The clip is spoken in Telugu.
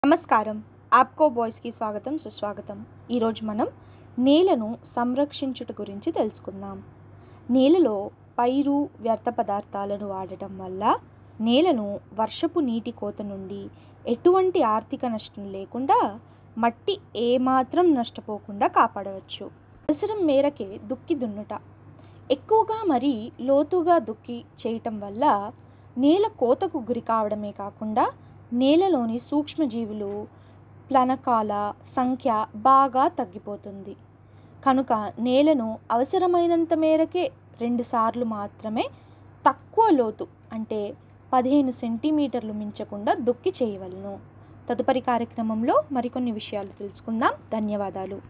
నమస్కారం ఆప్కో బాయ్స్కి స్వాగతం సుస్వాగతం ఈరోజు మనం నేలను సంరక్షించుట గురించి తెలుసుకుందాం నేలలో పైరు వ్యర్థ పదార్థాలను వాడటం వల్ల నేలను వర్షపు నీటి కోత నుండి ఎటువంటి ఆర్థిక నష్టం లేకుండా మట్టి ఏమాత్రం నష్టపోకుండా కాపాడవచ్చు అవసరం మేరకే దుక్కి దున్నుట ఎక్కువగా మరి లోతుగా దుక్కి చేయటం వల్ల నేల కోతకు గురి కావడమే కాకుండా నేలలోని సూక్ష్మజీవులు ప్లనకాల సంఖ్య బాగా తగ్గిపోతుంది కనుక నేలను అవసరమైనంత మేరకే రెండుసార్లు మాత్రమే తక్కువ లోతు అంటే పదిహేను సెంటీమీటర్లు మించకుండా దుక్కి చేయవలను తదుపరి కార్యక్రమంలో మరికొన్ని విషయాలు తెలుసుకుందాం ధన్యవాదాలు